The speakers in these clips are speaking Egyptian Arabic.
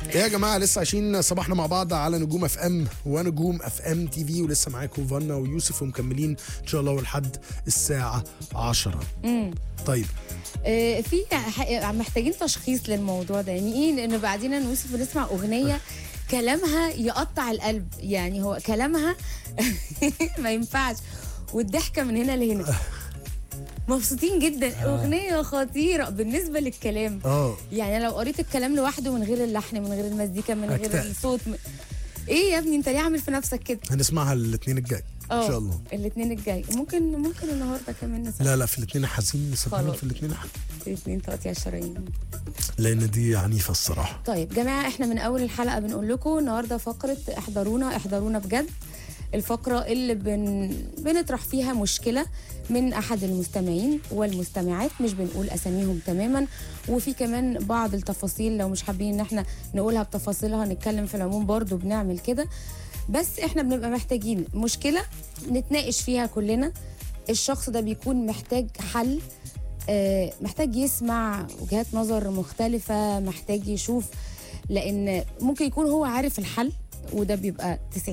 يا جماعه لسه عايشين صباحنا مع بعض على نجوم اف ام ونجوم اف ام تي في ولسه معاكم فانا ويوسف ومكملين ان شاء الله لحد الساعه 10 طيب آه، في ح- محتاجين تشخيص للموضوع ده يعني ايه لان بعدين انا ويوسف بنسمع اغنيه كلامها يقطع القلب يعني هو كلامها ما ينفعش والضحكه من هنا لهنا مبسوطين جدا اغنيه خطيره بالنسبه للكلام اه يعني لو قريت الكلام لوحده من غير اللحن من غير المزيكا من غير أكتئب. الصوت م... ايه يا ابني انت ليه عامل في نفسك كده هنسمعها الاثنين الجاي ان شاء الله الاثنين الجاي ممكن ممكن النهارده كمان نسمع لا لا في الاثنين حزين نسمعهم خلاص. في الاثنين حزين الاثنين تقطيع الشرايين لان دي عنيفه الصراحه طيب جماعه احنا من اول الحلقه بنقول لكم النهارده فقره احضرونا احضرونا بجد الفقره اللي بن... بنطرح فيها مشكله من احد المستمعين والمستمعات مش بنقول اساميهم تماما وفي كمان بعض التفاصيل لو مش حابين ان احنا نقولها بتفاصيلها نتكلم في العموم برضو بنعمل كده بس احنا بنبقى محتاجين مشكله نتناقش فيها كلنا الشخص ده بيكون محتاج حل آه، محتاج يسمع وجهات نظر مختلفة محتاج يشوف لأن ممكن يكون هو عارف الحل وده بيبقى 90%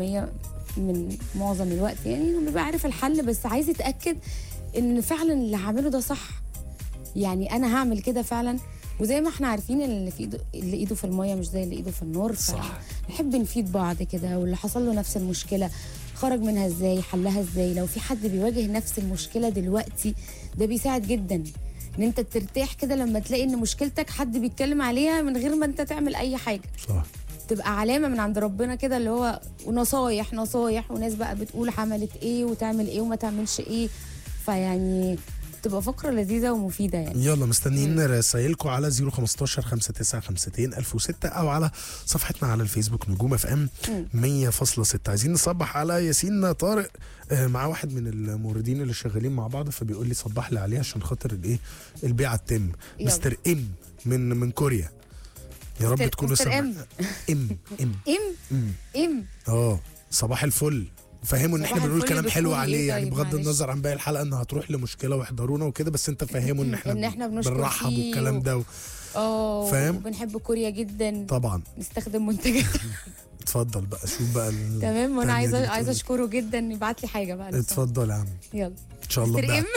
من معظم الوقت يعني إنه بيبقى عارف الحل بس عايز يتأكد إن فعلا اللي هعمله ده صح يعني أنا هعمل كده فعلا وزي ما احنا عارفين اللي في ايده اللي ايده في الميه مش زي اللي ايده في النار صح. نحب نفيد بعض كده واللي حصل له نفس المشكله خرج منها ازاي حلها ازاي لو في حد بيواجه نفس المشكله دلوقتي ده بيساعد جدا ان انت ترتاح كده لما تلاقي ان مشكلتك حد بيتكلم عليها من غير ما انت تعمل اي حاجه صح تبقى علامه من عند ربنا كده اللي هو ونصايح نصايح وناس بقى بتقول عملت ايه وتعمل ايه وما تعملش ايه فيعني تبقى فقره لذيذه ومفيده يعني يلا مستنيين رسايلكم على 015 5952 1006 او على صفحتنا على الفيسبوك نجوم اف ام 100.6 عايزين نصبح على ياسين طارق آه، مع واحد من الموردين اللي شغالين مع بعض فبيقول لي صبح لي عليه عشان خاطر الايه البيعه تتم يلا. مستر ام من من كوريا يا رب مستر- تكونوا مستر سمع- إم. ام ام ام ام ام اه صباح الفل فهموا ان احنا صباح بنقول الفل كلام حلو بتقولي عليه إيه يعني طيب؟ بغض معلش. النظر عن باقي الحلقه انها هتروح لمشكله واحضرونا وكده بس انت فهموا ان احنا إن إحنا بنشكر بنرحب فيه والكلام و- ده و... اه فاهم؟ وبنحب كوريا جدا طبعا نستخدم منتجات اتفضل بقى شوف بقى ال- تمام وانا التانية دي عايزه عايزه بتقول. اشكره جدا يبعت لي حاجه بقى لو سمحت. اتفضل يا عم يلا ان شاء الله مستر بقى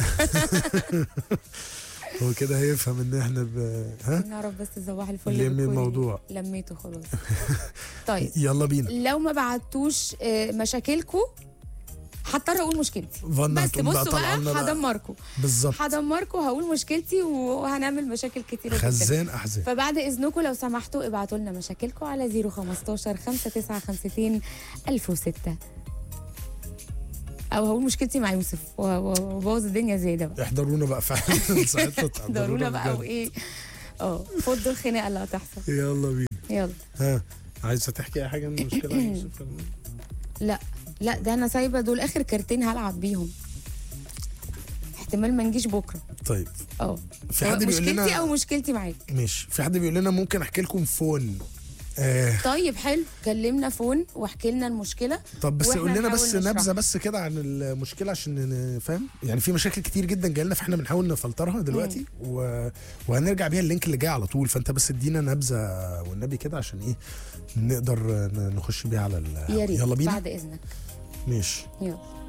ام هو كده هيفهم ان احنا ب... ها نعرف بس صباح الفل لمي بالكوري. الموضوع. لميته خلاص طيب يلا بينا لو ما بعتوش آه، مشاكلكم هضطر اقول مشكلتي فانا بس هتقوم بقى بصوا طالعه لنا بقى بقى هدمركم بالظبط هدمركم هقول مشكلتي وهنعمل مشاكل كتيره جدا خزان احزان فبعد اذنكم لو سمحتوا ابعتوا لنا مشاكلكم على 015 5952 1006 او هقول مشكلتي مع يوسف و- و- وابوظ الدنيا زياده بقى احضرونا بقى فعلا ساعتها ضرونا بقى بجد. وايه اه فضوا الخناقه اللي هتحصل يلا بينا يلا ها عايزه تحكي اي حاجه من المشكله يا يوسف؟ لا لا ده انا سايبه دول اخر كارتين هلعب بيهم احتمال ما نجيش بكره طيب اه في حد بيقول مشكلتي لنا او مشكلتي معاك ماشي في حد بيقول لنا ممكن احكي لكم فون آه طيب حلو كلمنا فون واحكي لنا المشكله طب بس وإحنا قول لنا نحاول بس نشرح. نبذه بس كده عن المشكله عشان نفهم يعني في مشاكل كتير جدا جايه لنا فاحنا بنحاول نفلترها دلوقتي و... وهنرجع بيها اللينك اللي جاي على طول فانت بس ادينا نبذه والنبي كده عشان ايه نقدر ن- نخش بيها على ال... يا ريت يلا بينا بعد اذنك ماشي يلا